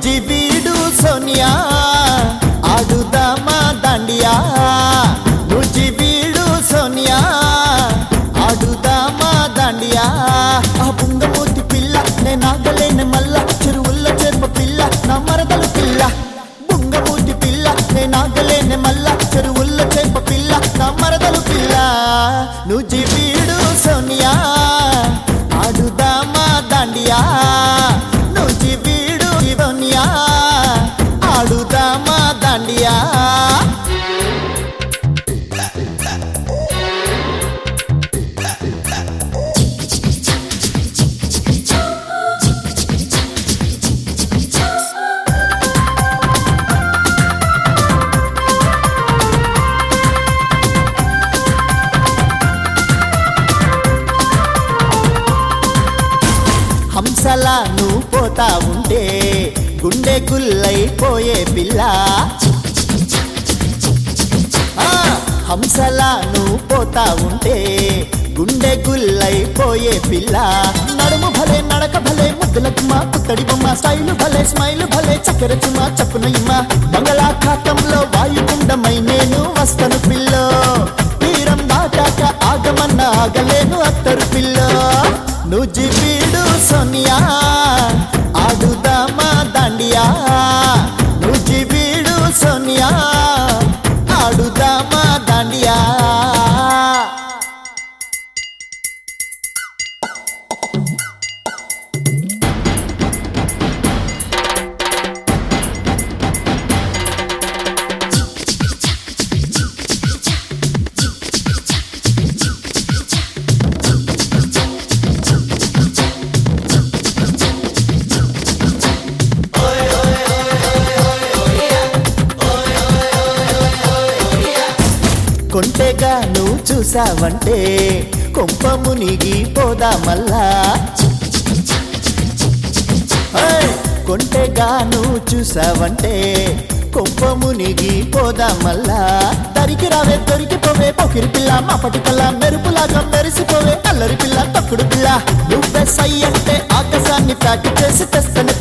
నుజివీడు సోనియా ఆడుదామా దండియా నుజివీడు సోనియా ఆడుదామా దండియా ఆ బుంగమూతి పిల్ల నేనాగలేని మల్ల చెరువుల్ల చెరుప పిల్ల నా మరదలు పిల్ల బుంగమూతి పిల్ల నేనాగలేని మల్ల చెరువుల్ల చెంప పిల్ల నా మరదలు పిల్ల నుజివీడు సోనియా ఆడుదామా దండియా నుజివీడు ఇవనియా ఆడుదామా దండియా హంసలా నువ్వు పోతా ఉంటే గుండె గుల్లైపోయే పిల్ల ఆ, హంసలా నువ్వు పోతా ఉంటే గుండె గుల్లైపోయే పిల్ల నడుము భలే నడక భలే ముద్దుల చుమ్మా పుత్తడి బొమ్మ స్టైలు భలే స్మైల్ భలే చక్కెర చుమ్మా చప్పున ఇమ్మ బంగళాఖాతంలో వాయుగుండమై నేను వస్తను పిల్లో తీరం దాటాక ఆగమన్న ఆగలేను అత్తరు పిల్ల నుజివీడు సోనియా ఆడుదామా దండియా నుజివీడు సోనియా ఆడుదామా దండియా కొంటెగా నువ్వు చూసావంటే కొంప మునిగి పోదా మల్లా ఏయ్! కొంటెగా నువ్వు చూసావంటే కొంప మునిగి పోదా మల్లా దరికి రావే దొరికిపోవే పొకిరి పిల్ల మాపటి పిల్ల మెరుపులాగా మెరిసిపోవే అల్లరి పిల్ల తొక్కుడు పిల్ల నువ్వే సై అంటే ఆకాశాన్ని ప్యాక్ చేసి తెస్తని